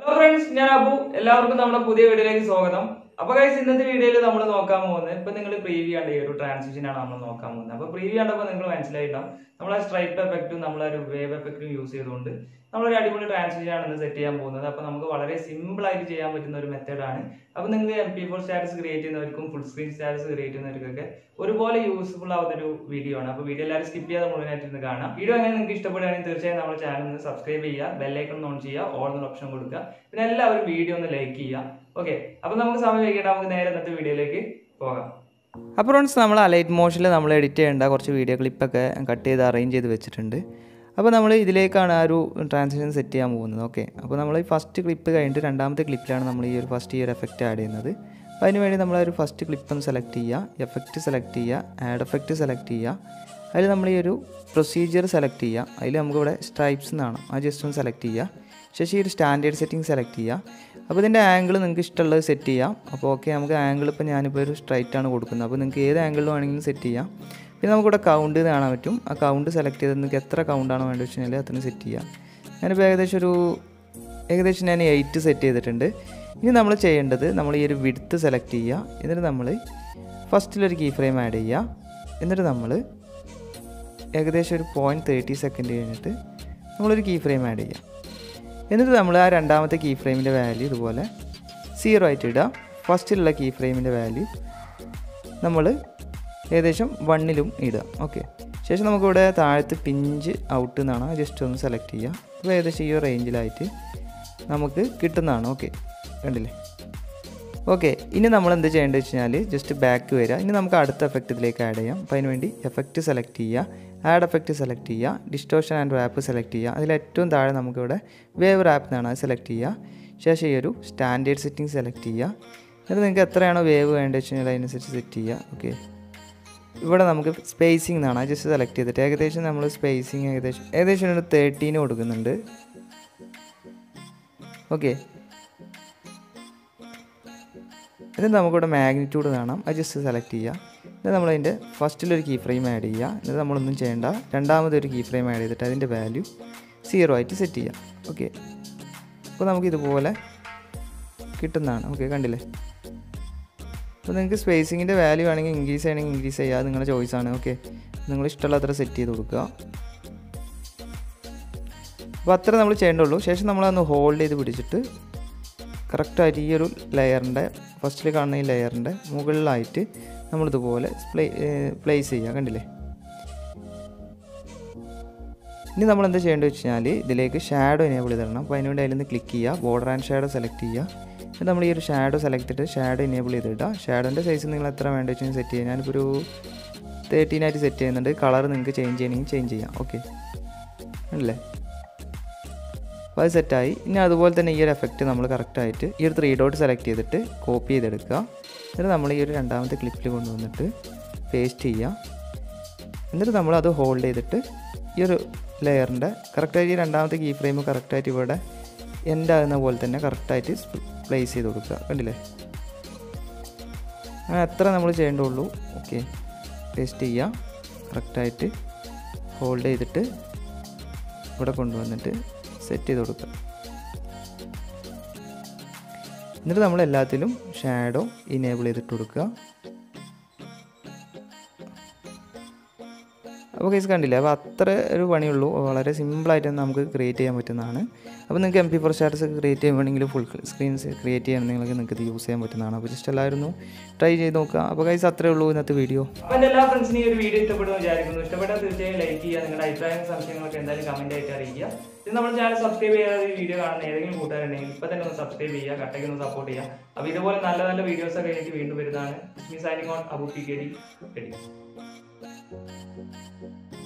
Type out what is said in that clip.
hello friends ഞാൻ അബു എല്ലാവർക്കും നമ്മുടെ പുതിയ വീഡിയോയിലേക്ക് സ്വാഗതം അപ്പൊ ഗൈസ് ഇന്നത്തെ വീഡിയോയിൽ നമ്മൾ നോക്കാൻ പോകുന്നത് ഇപ്പൊ നിങ്ങൾ പ്രീവ്യൂ കണ്ട ഈ ഒരു ട്രാൻസിഷൻ ആണ് നമ്മൾ നോക്കാൻ പോകുന്നത് അപ്പൊ പ്രീവ്യൂ കണ്ടപ്പോൾ നിങ്ങൾ മനസ്സിലായിട്ടാവും നമ്മൾ ആ സ്ട്രൈപ്പ് എഫക്റ്റും നമ്മൾ ഒരു വേവ് എഫക്റ്റും യൂസ് ചെയ്തുകൊണ്ട് നമ്മളൊരു അടിപൊളി ട്രാൻസിഷൻ ആണ് ഇന്ന് സെറ്റ് ചെയ്യാൻ പോകുന്നത് അപ്പൊ നമുക്ക് വളരെ സിമ്പിൾ ആയിട്ട് ചെയ്യാൻ പറ്റുന്ന ഒരു മെത്തേഡാണ് അപ്പൊ നിങ്ങൾക്ക് M P four status create ചെയ്യുന്നവർക്കും ഫുൾ സ്ക്രീൻ സ്റ്റാറ്റസ് ക്രിയേറ്റ് ചെയ്യുന്നവർക്കൊക്കെ ഒരുപോലെ യൂസ്ഫുൾ ആവുന്ന ഒരു വീഡിയോ ആണ് അപ്പൊ വീഡിയോ എല്ലാവരും സ്കിപ്പ് ചെയ്യാതെ മുഴുവനായിട്ട് ഇരുന്ന് കാണാം വീഡിയോ അങ്ങനെ നിങ്ങൾക്ക് ഇഷ്ടപ്പെടുകയാണെങ്കിൽ തീർച്ചയായും നമ്മുടെ ചാനൽ ഒന്ന് സബ്സ്ക്രൈബ് ചെയ്യുക ബെല്ലൈക്കൺ ഓൺ ചെയ്യുക ഓൾ എന്ന ഓപ്ഷൻ കൊടുക്കുക പിന്നെ എല്ലാവരും വീഡിയോ ഒന്ന് ലൈക്ക് ചെയ്യുക ഓക്കെ അപ്പൊ നമുക്ക് സമയം വൈകിട്ട് നമുക്ക് നേരെ ഇന്നത്തെ വീഡിയോയിലേക്ക് പോകാം അപ്പോൾ ഫ്രണ്ട്സ് നമ്മൾ അലൈറ്റ് മോഷനിൽ നമ്മൾ എഡിറ്റ് ചെയ്യേണ്ട കുറച്ച് വീഡിയോ ക്ലിപ്പൊക്കെ കട്ട് ചെയ്ത് അറേഞ്ച് ചെയ്ത് വെച്ചിട്ടുണ്ട് അപ്പോൾ നമ്മൾ ഇതിലേക്കാണ് ആ ഒരു ട്രാൻസിഷൻ സെറ്റ് ചെയ്യാൻ പോകുന്നത് ഓക്കെ അപ്പോൾ നമ്മൾ ഈ ഫസ്റ്റ് ക്ലിപ്പ് കഴിഞ്ഞിട്ട് രണ്ടാമത്തെ ക്ലിപ്പിലാണ് നമ്മൾ ഈ ഒരു ഫസ്റ്റ് ഈ ഒരു എഫക്റ്റ് ആഡ് ചെയ്യുന്നത് അപ്പോൾ അതിന് വേണ്ടി നമ്മൾ ആ ഒരു ഫസ്റ്റ് ക്ലിപ്പ് ഒന്ന് സെലക്ട് ചെയ്യുക എഫക്റ്റ് സെലക്ട് ചെയ്യുക ആഡ് എഫക്റ്റ് സെലക്ട് ചെയ്യുക അതിൽ നമ്മൾ ഈ ഒരു പ്രൊസീജിയർ സെലക്ട് ചെയ്യുക അതിൽ നമുക്കിവിടെ സ്ട്രൈപ്സ് എന്നാണ് ആ ജസ്റ്റ് ഒന്ന് സെലക്ട് ചെയ്യുക ശേഷം ഈ ഒരു സ്റ്റാൻഡേർഡ് സെറ്റിംഗ് സെലക്ട് ചെയ്യുക അപ്പോൾ ഇതിൻ്റെ ആംഗിൾ നിങ്ങൾക്ക് ഇഷ്ടമുള്ളത് സെറ്റ് ചെയ്യാം അപ്പോൾ ഓക്കെ നമുക്ക് ആംഗിൾ ഇപ്പോൾ ഞാനിപ്പോൾ ഒരു സ്ട്രൈറ്റ് ആണ് കൊടുക്കുന്നത് അപ്പോൾ നിങ്ങൾക്ക് ഏത് ആംഗിളിൽ വേണമെങ്കിലും സെറ്റ് ചെയ്യാം പിന്നെ നമുക്കിവിടെ കൗണ്ട് കാണാൻ പറ്റും ആ കൗണ്ട് സെലക്ട് ചെയ്ത് നിങ്ങൾക്ക് എത്ര കൗണ്ടാണ് വേണ്ടത് വെച്ച് കഴിഞ്ഞാൽ അത്രയും സെറ്റ് ചെയ്യാം ഞാനിപ്പോൾ ഏകദേശം ഒരു ഏകദേശം ഞാൻ എയ്റ്റ് സെറ്റ് ചെയ്തിട്ടുണ്ട് ഇനി നമ്മൾ ചെയ്യേണ്ടത് നമ്മൾ ഈ ഒരു വിഡ്ത്ത് സെലക്ട് ചെയ്യുക എന്നിട്ട് നമ്മൾ ഫസ്റ്റിലൊരു കീ ഫ്രെയിം ആഡ് ചെയ്യുക എന്നിട്ട് നമ്മൾ ഏകദേശം ഒരു പോയിൻറ്റ് തേർട്ടി സെക്കൻഡ് കഴിഞ്ഞിട്ട് നമ്മളൊരു കീ ഫ്രെയിം ആഡ് ചെയ്യുക എന്നിട്ട് നമ്മൾ ആ രണ്ടാമത്തെ കീ ഫ്രെയിമിൻ്റെ വാല്യൂ ഇതുപോലെ സീറോ ആയിട്ട് ഇടുക ഫസ്റ്റിലുള്ള കീ ഫ്രെയിമിൻ്റെ വാല്യൂ നമ്മൾ ഏകദേശം വണ്ണിലും ഇടുക ഓക്കെ ശേഷം നമുക്കിവിടെ താഴത്ത് പിഞ്ച് ഔട്ട് എന്നാണ് ജസ്റ്റ് ഒന്ന് സെലക്ട് ചെയ്യുക അപ്പോൾ ഏകദേശം ഈ ഒരു റേഞ്ചിലായിട്ട് നമുക്ക് കിട്ടുന്നതാണ് ഓക്കെ കണ്ടില്ലേ ഓക്കെ ഇനി നമ്മൾ എന്ത് ചെയ്യേണ്ടത് വെച്ച് കഴിഞ്ഞാൽ ജസ്റ്റ് ബാക്ക് വരിക ഇനി നമുക്ക് അടുത്ത എഫക്റ്റ് ഇതിലേക്ക് ആഡ് ചെയ്യാം അപ്പോൾ അതിന് വേണ്ടി എഫക്റ്റ് സെലക്ട് ചെയ്യുക ആഡ് എഫക്റ്റ് സെലക്ട് ചെയ്യുക ഡിസ്റ്റോഷൻ ആൻഡ് റാപ്പ് സെലക്ട് ചെയ്യുക അതിൽ ഏറ്റവും താഴെ നമുക്കിവിടെ വേവ് റാപ്പ് എന്നാണ് അത് സെലക്ട് ചെയ്യുക ശേഷം ഈ ഒരു സ്റ്റാൻഡേർഡ് സെറ്റിംഗ് സെലക്ട് ചെയ്യുക എന്നിട്ട് നിങ്ങൾക്ക് എത്രയാണോ വേവ് വേണ്ടത് വെച്ച് കഴിഞ്ഞാൽ അതിനനുസരിച്ച് സെറ്റ് ചെയ്യുക ഓക്കെ ഇവിടെ നമുക്ക് സ്പേസിംഗ് എന്നാണ് അത് ജസ്റ്റ് സെലക്ട് ചെയ്തിട്ട് ഏകദേശം നമ്മൾ സ്പേസിങ് ഏകദേശം ഏകദേശം ഒരു തേർട്ടീന് കൊടുക്കുന്നുണ്ട് ഓക്കെ എന്നിട്ട് നമുക്കിവിടെ മാഗ്നിറ്റ്യൂഡ് കാണാം അത് ജസ്റ്റ് സെലക്ട് ചെയ്യുക എന്നിട്ട് നമ്മളതിൻ്റെ ഫസ്റ്റിലൊരു കീ ഫ്രെയിം ആഡ് ചെയ്യുക എന്നിട്ട് നമ്മളൊന്നും ചെയ്യേണ്ട രണ്ടാമതൊരു കീ ഫ്രെയിം ആഡ് ചെയ്തിട്ട് അതിൻ്റെ വാല്യൂ സീറോ ആയിട്ട് സെറ്റ് ചെയ്യാം ഓക്കെ അപ്പോൾ നമുക്ക് ഇതുപോലെ കിട്ടുന്നതാണ് ഓക്കെ കണ്ടില്ലേ അപ്പോൾ നിങ്ങൾക്ക് സ്പേസിങ്ങിൻ്റെ വാല്യൂ ആണെങ്കിൽ ഇൻക്രീസ് ചെയ്യണമെങ്കിൽ ഇൻക്രീസ് ചെയ്യുക അത് നിങ്ങളുടെ ചോയ്സാണ് ഓക്കെ നിങ്ങൾ ഇഷ്ടമുള്ള അത്ര സെറ്റ് ചെയ്ത് കൊടുക്കുക അപ്പോൾ അത്ര നമ്മൾ ചെയ്യേണ്ടുള്ളൂ ശേഷം നമ്മളതൊന്ന് ഹോൾഡ് ചെയ്ത് പിടിച്ചിട്ട് കറക്റ്റായിട്ട് ഈ ഒരു ലെയറിൻ്റെ ഫസ്റ്റിൽ കാണുന്ന ഈ ലെയറിൻ്റെ മുകളിലായിട്ട് നമ്മളിതുപോലെ പ്ലേ പ്ലേസ് ചെയ്യുക കണ്ടില്ലേ ഇനി നമ്മൾ എന്താ ചെയ്യേണ്ടത് വെച്ച് കഴിഞ്ഞാൽ ഇതിലേക്ക് ഷാഡോ എനേബിൾ ചെയ്തിടണം അപ്പോൾ അതിനുവേണ്ടി അതിൽ നിന്ന് ക്ലിക്ക് ചെയ്യുക ബോർഡർ ആൻഡ് ഷാഡോ സെലക്ട് ചെയ്യുക എന്നിട്ട് നമ്മൾ ഈ ഒരു ഷാഡോ സെലക്ട് ചെയ്തിട്ട് ഷാഡോ എനേബിൾ ചെയ്തിടുക ഷാഡോൻ്റെ സൈസ് നിങ്ങൾ എത്ര വേണ്ട വെച്ച് സെറ്റ് ചെയ്യുക ഞാനിപ്പോൾ ഒരു തേർട്ടീനായിട്ട് സെറ്റ് ചെയ്യുന്നുണ്ട് കളർ നിങ്ങൾക്ക് ചേഞ്ച് ചെയ്യണമെങ്കിൽ ചേഞ്ച് ചെയ്യാം ഓക്കെ അല്ലേ അപ്പോൾ അത് സെറ്റായി ഇനി അതുപോലെ തന്നെ ഈ ഒരു എഫക്റ്റ് നമ്മൾ കറക്റ്റായിട്ട് ഈ ഒരു ത്രീ ഡോട്ട് സെലക്ട് ചെയ്തിട്ട് കോപ്പി ചെയ്തെടുക്കുക എന്നിട്ട് നമ്മൾ ഈ ഒരു രണ്ടാമത്തെ ക്ലിപ്പിൽ കൊണ്ടുവന്നിട്ട് പേസ്റ്റ് ചെയ്യുക എന്നിട്ട് നമ്മൾ അത് ഹോൾഡ് ചെയ്തിട്ട് ഈ ഒരു ലെയറിൻ്റെ കറക്റ്റായിട്ട് ഈ രണ്ടാമത്തെ കീ ഫ്രെയിം കറക്റ്റായിട്ട് ഇവിടെ എൻഡ് ആകുന്ന പോലെ തന്നെ കറക്റ്റായിട്ട് പ്ലേസ് ചെയ്ത് കൊടുക്കുക കണ്ടില്ലേ അങ്ങനെ എത്ര നമ്മൾ ചെയ്യേണ്ടുള്ളൂ ഓക്കെ പേസ്റ്റ് ചെയ്യുക കറക്റ്റായിട്ട് ഹോൾഡ് ചെയ്തിട്ട് ഇവിടെ കൊണ്ടുവന്നിട്ട് സെറ്റ് ചെയ്ത് കൊടുക്കുക എന്നിട്ട് നമ്മൾ എല്ലാത്തിലും ഷാഡോ ഇനേബിൾ ചെയ്തിട്ട് കൊടുക്കുക അപ്പോൾ കേസ് കണ്ടില്ല അപ്പോൾ അത്ര ഒരു പണിയുള്ളൂ വളരെ സിമ്പിളായിട്ട് തന്നെ നമുക്ക് ക്രിയേറ്റ് ചെയ്യാൻ പറ്റുന്നതാണ് അപ്പോൾ നിങ്ങൾക്ക് M P four status create ചെയ്യുകയാണെങ്കിൽ ഫുൾ സ്ക്രീൻസ് ക്രിയേറ്റ് ചെയ്യണമെങ്കിൽ നിങ്ങൾക്ക് ഇത് യൂസ് ചെയ്യാൻ പറ്റുന്നതാണ് അപ്പോൾ ജസ്റ്റ് എല്ലാവരും ട്രൈ ചെയ്ത് നോക്കുക അപ്പോൾ കൈസ് അത്രേ ഉള്ളൂ ഇന്നത്തെ വീഡിയോ അപ്പൊ എന്റെ എല്ലാ ഫ്രണ്ട്സിനും ഈ ഒരു വീഡിയോ ഇഷ്ടപ്പെടുന്നു വിചാരിക്കുന്നു ഇഷ്ടപ്പെട്ടാൽ തീർച്ചയായും ലൈക്ക് ചെയ്യുക നിങ്ങളുടെ അഭിപ്രായങ്ങളും സംശയങ്ങളൊക്കെ എന്തായാലും കമന്റ് ആയിട്ട് അറിയിക്കുക ഇത് നമ്മുടെ ചാനൽ സബ്സ്ക്രൈബ് ചെയ്യാതെ ഈ വീഡിയോ കാണുന്ന ഏതെങ്കിലും കൂട്ടുകാരുണ്ടെങ്കിൽ ഇപ്പൊ തന്നെ ഒന്ന് സബ്സ്ക്രൈബ് ചെയ്യുക കട്ടയ്ക്ക് ഒന്ന് സപ്പോർട്ട് ചെയ്യുക അപ്പൊ ഇതുപോലെ നല്ല നല്ല വീഡിയോസ് ഒക്കെ എനിക്ക് വീണ്ടും വരുന്നതാണ് signing on Abu P K D